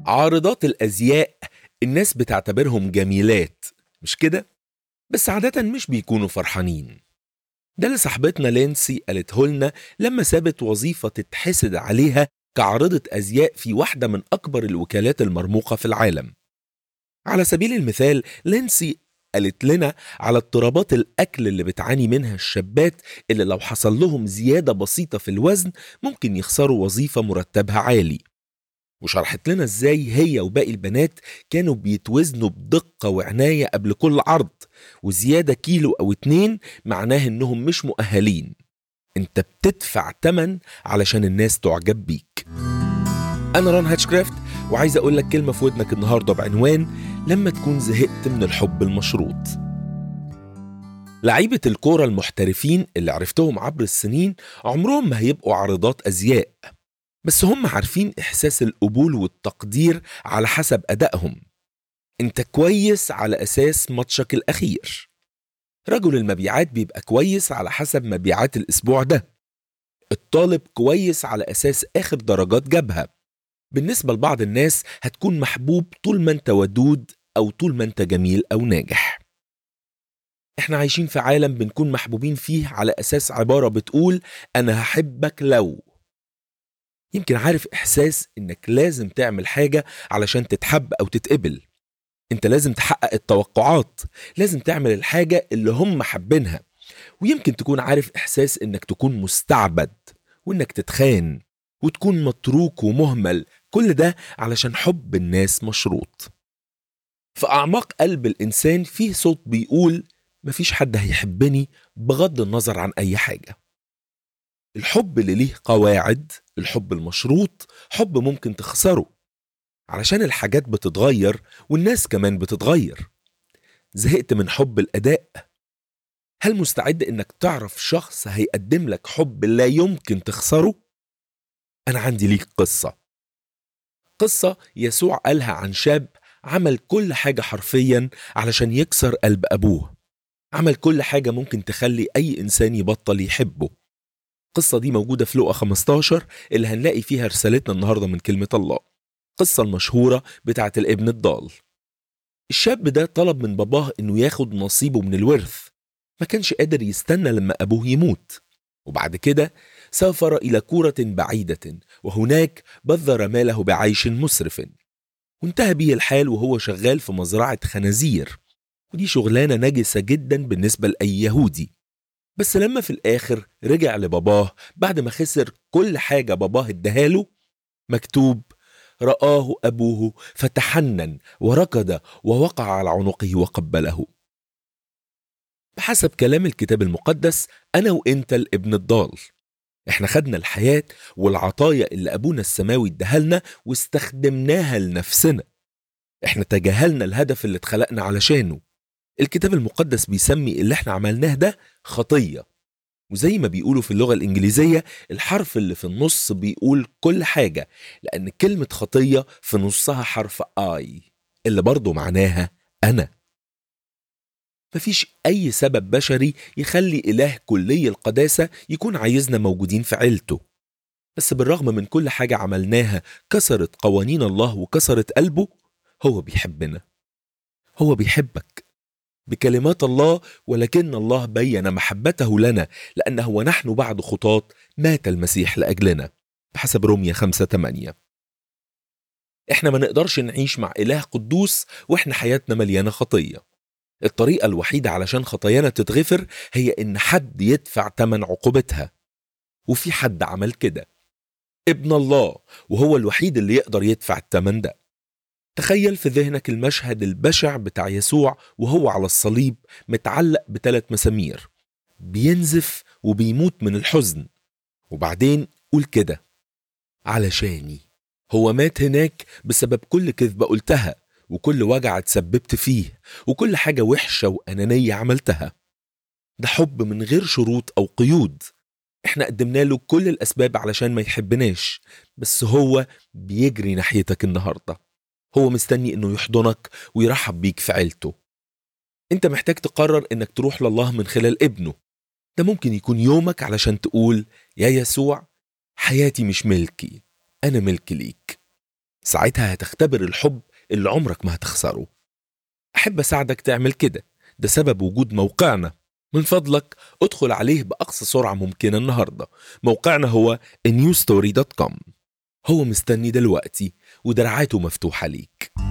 عارضات الأزياء الناس بتعتبرهم جميلات مش كده؟ بس عادة مش بيكونوا فرحانين ده اللي صاحبتنا لينسي قالته لنا لما سابت وظيفة تتحسد عليها كعارضة أزياء في واحدة من أكبر الوكالات المرموقة في العالم على سبيل المثال لينسي قالت لنا على اضطرابات الأكل اللي بتعاني منها الشابات اللي لو حصل لهم زيادة بسيطة في الوزن ممكن يخسروا وظيفة مرتبها عالي وشرحت لنا ازاي هي وباقي البنات كانوا بيتوزنوا بدقة وعناية قبل كل عرض وزيادة كيلو أو اتنين معناه إنهم مش مؤهلين انت بتدفع تمن علشان الناس تعجب بيك أنا ران هاتشكرافت وعايز أقول لك كلمة في ودنك النهاردة بعنوان لما تكون زهقت من الحب المشروط لعيبة الكورة المحترفين اللي عرفتهم عبر السنين عمرهم ما هيبقوا عارضات أزياء بس هم عارفين إحساس القبول والتقدير على حسب أدائهم أنت كويس على أساس ماتشك الأخير رجل المبيعات بيبقى كويس على حسب مبيعات الأسبوع ده الطالب كويس على أساس آخر درجات جابها بالنسبة لبعض الناس هتكون محبوب طول ما أنت ودود أو طول ما أنت جميل أو ناجح احنا عايشين في عالم بنكون محبوبين فيه على أساس عبارة بتقول أنا هحبك لو يمكن عارف إحساس إنك لازم تعمل حاجة علشان تتحب أو تتقبل انت لازم تحقق التوقعات لازم تعمل الحاجة اللي هم حابينها ويمكن تكون عارف إحساس إنك تكون مستعبد وإنك تتخان وتكون متروك ومهمل كل ده علشان حب الناس مشروط في أعماق قلب الإنسان فيه صوت بيقول مفيش حد هيحبني بغض النظر عن أي حاجة الحب اللي ليه قواعد الحب المشروط حب ممكن تخسره علشان الحاجات بتتغير والناس كمان بتتغير زهقت من حب الأداء هل مستعد إنك تعرف شخص هيقدم لك حب لا يمكن تخسره؟ أنا عندي ليك قصة قصة يسوع قالها عن شاب عمل كل حاجة حرفيا علشان يكسر قلب أبوه عمل كل حاجة ممكن تخلي أي إنسان يبطل يحبه القصة دي موجودة في لقا 15 اللي هنلاقي فيها رسالتنا النهاردة من كلمة الله القصة المشهورة بتاعة الابن الضال الشاب ده طلب من باباه انه ياخد نصيبه من الورث ما كانش قادر يستنى لما ابوه يموت وبعد كده سافر الى كورة بعيدة وهناك بذر ماله بعيش مسرف وانتهى به الحال وهو شغال في مزرعة خنازير ودي شغلانة نجسة جدا بالنسبة لأي يهودي بس لما في الآخر رجع لباباه بعد ما خسر كل حاجة باباه اداهاله مكتوب رآه أبوه فتحنن وركض ووقع على عنقه وقبله بحسب كلام الكتاب المقدس أنا وإنت الابن الضال احنا خدنا الحياة والعطايا اللي أبونا السماوي ادهلنا واستخدمناها لنفسنا احنا تجاهلنا الهدف اللي اتخلقنا علشانه الكتاب المقدس بيسمي اللي احنا عملناه ده خطية وزي ما بيقولوا في اللغة الإنجليزية الحرف اللي في النص بيقول كل حاجة لأن كلمة خطية في نصها حرف آي اللي برضه معناها أنا مفيش أي سبب بشري يخلي إله كلي القداسة يكون عايزنا موجودين في عيلته بس بالرغم من كل حاجة عملناها كسرت قوانين الله وكسرت قلبه هو بيحبنا هو بيحبك بكلمات الله ولكن الله بين محبته لنا لأنه ونحن بعد خطاة مات المسيح لأجلنا بحسب رومية 5 8 احنا ما نقدرش نعيش مع إله قدوس واحنا حياتنا مليانة خطية الطريقة الوحيدة علشان خطايانا تتغفر هي إن حد يدفع تمن عقوبتها وفي حد عمل كده ابن الله وهو الوحيد اللي يقدر يدفع التمن ده تخيل في ذهنك المشهد البشع بتاع يسوع وهو على الصليب متعلق بثلاث مسامير بينزف وبيموت من الحزن وبعدين قول كده علشاني هو مات هناك بسبب كل كذبة قلتها وكل وجع اتسببت فيه وكل حاجة وحشة وأنانية عملتها ده حب من غير شروط أو قيود احنا قدمنا له كل الأسباب علشان ما يحبناش بس هو بيجري ناحيتك النهارده هو مستني انه يحضنك ويرحب بيك في عيلته انت محتاج تقرر انك تروح لله من خلال ابنه ده ممكن يكون يومك علشان تقول يا يسوع حياتي مش ملكي انا ملك ليك ساعتها هتختبر الحب اللي عمرك ما هتخسره أحب أساعدك تعمل كده ده سبب وجود موقعنا من فضلك ادخل عليه بأقصى سرعة ممكنة النهاردة موقعنا هو newstory.com هو مستني دلوقتي ودرعاته مفتوحة ليك